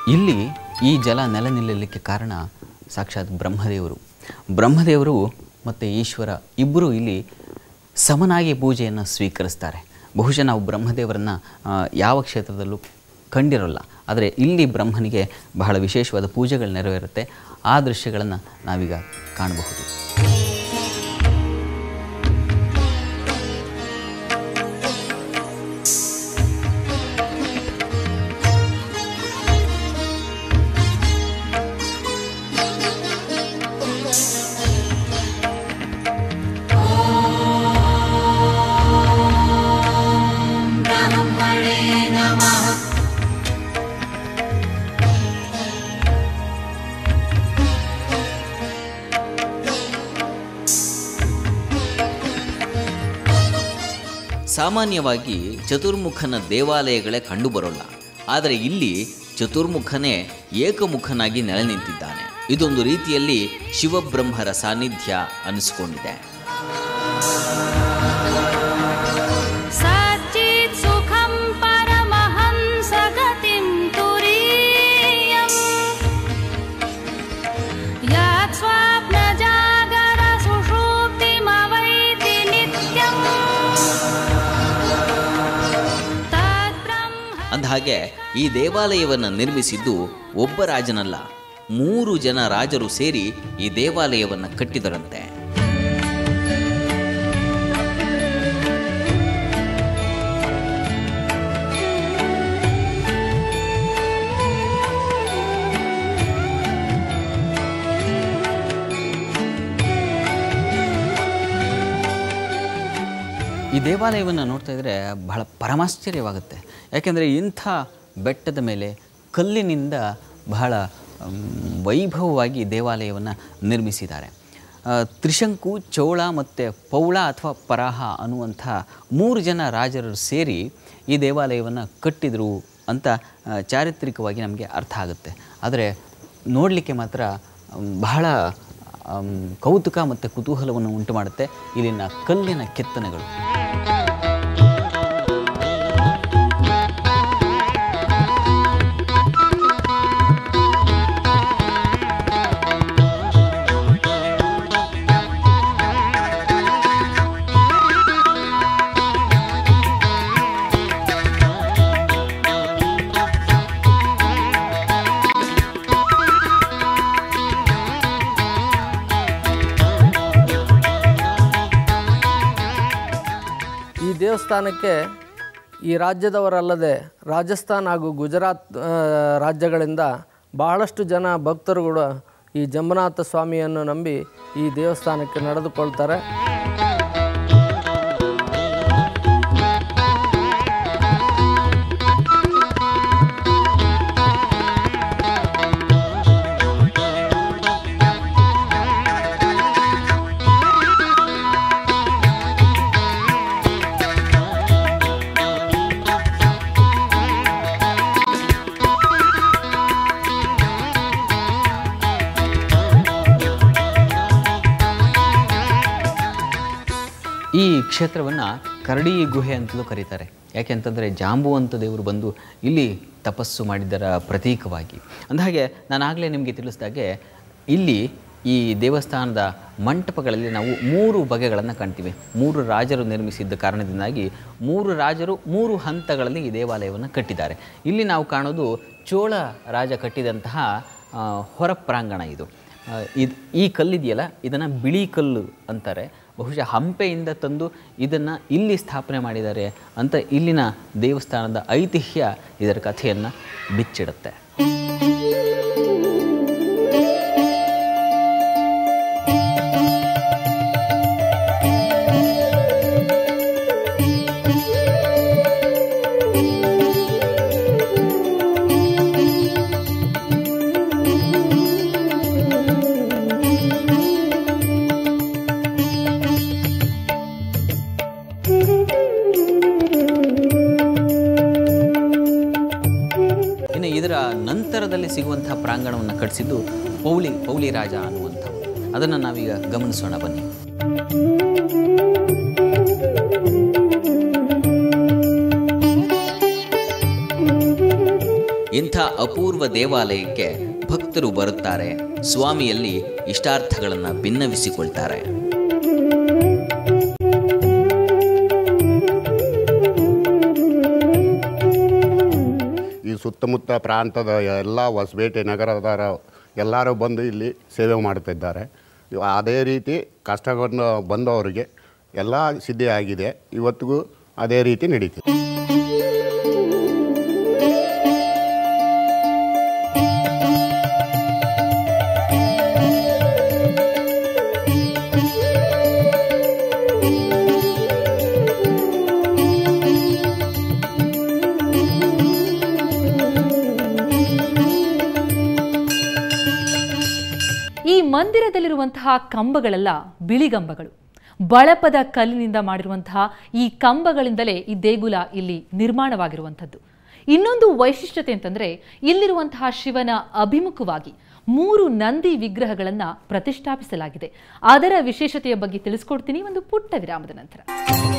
ಇಲ್ಲಿ ಈ ಜಲ ನೆಲೆ ನಿಲ್ಲಲಿಕ್ಕೆ ಕಾರಣ ಸಾಕ್ಷಾತ್ ಬ್ರಹ್ಮದೇವರು ಬ್ರಹ್ಮದೇವರು ಮತ್ತು ಈಶ್ವರ ಇಬ್ಬರೂ ಇಲ್ಲಿ ಸಮನಾಗಿ ಪೂಜೆಯನ್ನು ಸ್ವೀಕರಿಸ್ತಾರೆ ಬಹುಶಃ ನಾವು ಬ್ರಹ್ಮದೇವರನ್ನು ಆ, ಯಾವ ಕ್ಷೇತ್ರದಲ್ಲೂ ಕಂಡಿರೋಲ್ಲ ಆದರೆ ಇಲ್ಲಿ ಬ್ರಹ್ಮನಿಗೆ ಬಹಳ ವಿಶೇಷವಾದ ಪೂಜೆಗಳು ನೆರವೇರುತ್ತೆ ಆ ದೃಶ್ಯಗಳನ್ನು ನಾವೀಗ ಕಾಣಬಹುದು ಸಾಮಾನ್ಯವಾಗಿ ಚತುರ್ಮುಖನ ದೇವಾಲಯಗಳೇ ಕಂಡುಬರೋಲ್ಲ ಆದರೆ ಇಲ್ಲಿ ಚತುರ್ಮುಖನೇ ಏಕಮುಖನಾಗಿ ನೆಲೆ ನಿಂತಿದ್ದಾನೆ ಇದೊಂದು ರೀತಿಯಲ್ಲಿ ಶಿವಬ್ರಹ್ಮರ ಸಾನ್ನಿಧ್ಯ ಅನಿಸಿಕೊಂಡಿದೆ सच्चित् सुखं परमहंसगतिं तुरीयम् यत् स्वप्नजागरसुषुप्तिमवैति नित्यम् तद्ब्रह्म ಅಂದಹಾಗೆ ಈ ದೇವಾಲಯವನ್ನು ನಿರ್ಮಿಸಿದ್ದು ಒಬ್ಬ ರಾಜನಲ್ಲ ಮೂರು ಜನ ರಾಜರು ಸೇರಿ ಈ ದೇವಾಲಯವನ್ನು ಕಟ್ಟಿದರಂತೆ ಈ ದೇವಾಲಯವನ್ನು ನೋಡ್ತಾ ಇದ್ದರೆ ಬಹಳ ಪರಮಾಶ್ಚರ್ಯವಾಗುತ್ತೆ ಯಾಕೆಂದರೆ ಇಂಥ ಬೆಟ್ಟದ ಮೇಲೆ ಕಲ್ಲಿನಿಂದ ಬಹಳ ಮ್, ವೈಭವವಾಗಿ ದೇವಾಲಯವನ್ನು ನಿರ್ಮಿಸಿದ್ದಾರೆ ಆ, ತ್ರಿಶಂಕು ಚೋಳ ಮತ್ತು ಪೌಳ ಅಥವಾ ಪರಾಹ ಅನ್ನುವಂಥ ಮೂರು ಜನ ರಾಜರು ಸೇರಿ ಈ ದೇವಾಲಯವನ್ನು ಕಟ್ಟಿದರು ಅಂತ ಆ, ಚಾರಿತ್ರಿಕವಾಗಿ ನಮಗೆ ಅರ್ಥ ಆಗುತ್ತೆ ಆದರೆ ನೋಡಲಿಕ್ಕೆ ಮಾತ್ರ ಮ್, ಬಹಳ ಆಮ್, ಕೌತುಕ ಮತ್ತು ಕುತೂಹಲವನ್ನು ಉಂಟು ಮಾಡುತ್ತೆ ಇಲ್ಲಿನ ಕಲ್ಲಿನ ಕೆತ್ತನೆಗಳು ಈ ದೇವಸ್ಥಾನಕ್ಕೆ ಈ ರಾಜ್ಯದವರಲ್ಲದೆ ರಾಜಸ್ಥಾನ್ ಹಾಗೂ ಗುಜರಾತ್ ಆ, ರಾಜ್ಯಗಳಿಂದ ಬಹಳಷ್ಟು ಜನ ಭಕ್ತರುಗಳು ಈ ಜಂಬನಾಥ ಸ್ವಾಮಿಯನ್ನು ನಂಬಿ ಈ ದೇವಸ್ಥಾನಕ್ಕೆ ನಡೆದುಕೊಳ್ತಾರೆ ಈ ಕ್ಷೇತ್ರವನ್ನು ಕರಡಿ ಗುಹೆ ಅಂತಲೂ ಕರೀತಾರೆ ಯಾಕೆಂತಂದರೆ ಜಾಂಬುವಂತ ದೇವರು ಬಂದು ಇಲ್ಲಿ ತಪಸ್ಸು ಮಾಡಿದ್ದರ ಪ್ರತೀಕವಾಗಿ ಅಂದಹಾಗೆ ನಾನು ಆಗಲೇ ನಿಮಗೆ ತಿಳಿಸಿದಾಗೆ ಇಲ್ಲಿ ಈ ದೇವಸ್ಥಾನದ ಮಂಟಪಗಳಲ್ಲಿ ನಾವು ಮೂರು ಬಗೆಗಳನ್ನು ಕಾಣ್ತೀವಿ ಮೂರು ರಾಜರು ನಿರ್ಮಿಸಿದ್ದ ಕಾರಣದಿಂದಾಗಿ ಮೂರು ರಾಜರು ಮೂರು ಹಂತಗಳಲ್ಲಿ ಈ ದೇವಾಲಯವನ್ನು ಕಟ್ಟಿದ್ದಾರೆ ಇಲ್ಲಿ ನಾವು ಕಾಣೋದು ಚೋಳ ರಾಜ ಕಟ್ಟಿದಂತಹ ಆ, ಹೊರ ಪ್ರಾಂಗಣ ಇದು ಆ, ಇದು ಈ ಕಲ್ಲಿದೆಯಲ್ಲ ಇದನ್ನು ಬಿಳಿ ಕಲ್ಲು ಅಂತಾರೆ ಬಹುಶಃ ಹಂಪೆಯಿಂದ ತಂದು ಇದನ್ನು ಇಲ್ಲಿ ಸ್ಥಾಪನೆ ಮಾಡಿದ್ದಾರೆ ಅಂತ ಇಲ್ಲಿನ ದೇವಸ್ಥಾನದ ಐತಿಹ್ಯ ಇದರ ಕಥೆಯನ್ನು ಬಿಚ್ಚಿಡುತ್ತೆ ಇನ್ನು ಇದರ ನಂತರದಲ್ಲಿ ಸಿಗುವಂತಹ ಪ್ರಾಂಗಣವನ್ನು ಕಟ್ಟಿಸಿದ್ದು ಪೌಳಿ ಪೌಳಿ ರಾಜ ಅನ್ನುವಂಥವು ಅದನ್ನು ನಾವೀಗ ಗಮನಿಸೋಣ ಬನ್ನಿ ಇಂಥ ಅಪೂರ್ವ ದೇವಾಲಯಕ್ಕೆ ಭಕ್ತರು ಬರುತ್ತಾರೆ ಸ್ವಾಮಿಯಲ್ಲಿ ಇಷ್ಟಾರ್ಥಗಳನ್ನು ಭಿನ್ನವಿಸಿಕೊಳ್ತಾರೆ ಈ ಸುತ್ತಮುತ್ತ ಪ್ರಾಂತದ ಎಲ್ಲ ಹೊಸಪೇಟೆ ನಗರದ ಎಲ್ಲರೂ ಬಂದು ಇಲ್ಲಿ ಸೇವೆ ಮಾಡ್ತಿದ್ದಾರೆ ಇವ- ಅದೇ ರೀತಿ ಕಷ್ಟವನ್ನು ಬಂದವರಿಗೆ ಎಲ್ಲ ಸಿದ್ಧಿ ಆಗಿದೆ ಇವತ್ತಿಗೂ ಅದೇ ರೀತಿ ನಡೀತಿದೆ ಈ ಮಂದಿರದಲ್ಲಿರುವಂತಹ ಕಂಬಗಳೆಲ್ಲ ಬಿಳಿಗಂಬಗಳು ಬಳಪದ ಕಲ್ಲಿನಿಂದ ಮಾಡಿರುವಂತಹ ಈ ಕಂಬಗಳಿಂದಲೇ ಈ ದೇಗುಲ ಇಲ್ಲಿ ನಿರ್ಮಾಣವಾಗಿರುವಂಥದ್ದು ಇನ್ನೊಂದು ವೈಶಿಷ್ಟ್ಯತೆ ಅಂತಂದ್ರೆ ಇಲ್ಲಿರುವಂತಹ ಶಿವನ ಅಭಿಮುಖವಾಗಿ ಮೂರು ನಂದಿ ವಿಗ್ರಹಗಳನ್ನು ಪ್ರತಿಷ್ಠಾಪಿಸಲಾಗಿದೆ ಅದರ ವಿಶೇಷತೆಯ ಬಗ್ಗೆ ತಿಳಿಸ್ಕೊಡ್ತೀನಿ ಒಂದು ಪುಟ್ಟ ವಿರಾಮದ ನಂತರ